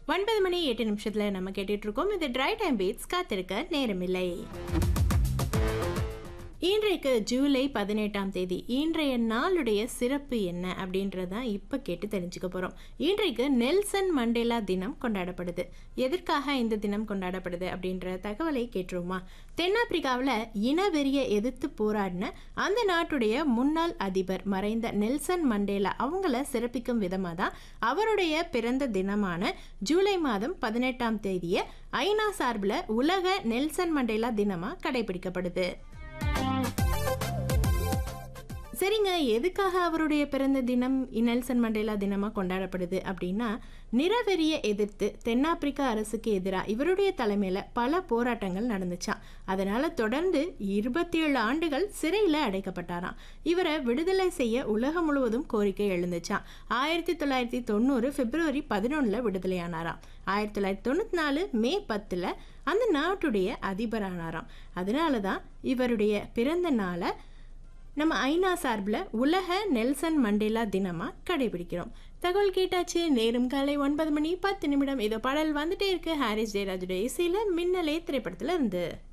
ஒன்பது மணி எட்டு நிமிஷத்துல நம்ம கேட்டுட்டு இருக்கோம் இது ட்ரை டைம் பீட்ஸ் காத்திருக்க நேரமில்லை இன்றைக்கு ஜூலை பதினெட்டாம் தேதி இன்றைய நாளுடைய சிறப்பு என்ன அப்படின்றதான் இப்போ கேட்டு தெரிஞ்சுக்க போகிறோம் இன்றைக்கு நெல்சன் மண்டேலா தினம் கொண்டாடப்படுது எதற்காக இந்த தினம் கொண்டாடப்படுது அப்படின்ற தகவலை கேட்டுருமா தென்னாப்பிரிக்காவில் இனவெறியை எதிர்த்து போராடின அந்த நாட்டுடைய முன்னாள் அதிபர் மறைந்த நெல்சன் மண்டேலா அவங்கள சிறப்பிக்கும் விதமாக தான் அவருடைய பிறந்த தினமான ஜூலை மாதம் பதினெட்டாம் தேதியை ஐநா சார்பில் உலக நெல்சன் மண்டேலா தினமாக கடைபிடிக்கப்படுது சரிங்க எதுக்காக அவருடைய பிறந்த தினம் நெல்சன் மண்டேலா தினமாக கொண்டாடப்படுது அப்படின்னா நிறவெறியை எதிர்த்து தென்னாப்பிரிக்கா அரசுக்கு எதிராக இவருடைய தலைமையில் பல போராட்டங்கள் நடந்துச்சாம் அதனால தொடர்ந்து இருபத்தி ஏழு ஆண்டுகள் சிறையில் அடைக்கப்பட்டாராம் இவரை விடுதலை செய்ய உலகம் முழுவதும் கோரிக்கை எழுந்துச்சாம் ஆயிரத்தி தொள்ளாயிரத்தி தொண்ணூறு பிப்ரவரி பதினொன்றில் விடுதலையானாராம் ஆயிரத்தி தொள்ளாயிரத்தி தொண்ணூற்றி நாலு மே பத்தில் அந்த நாட்டுடைய அதிபரானாராம் அதனால தான் இவருடைய பிறந்த நாளை நம்ம ஐநா சார்பில் உலக நெல்சன் மண்டேலா தினமாக கடைபிடிக்கிறோம் தகவல் கேட்டாச்சு நேரம் காலை ஒன்பது மணி பத்து நிமிடம் இதோ பாடல் வந்துட்டே இருக்கு ஹாரிஸ் ஜெயராஜுடைய இசையில் மின்னலே திரைப்படத்தில் இருந்து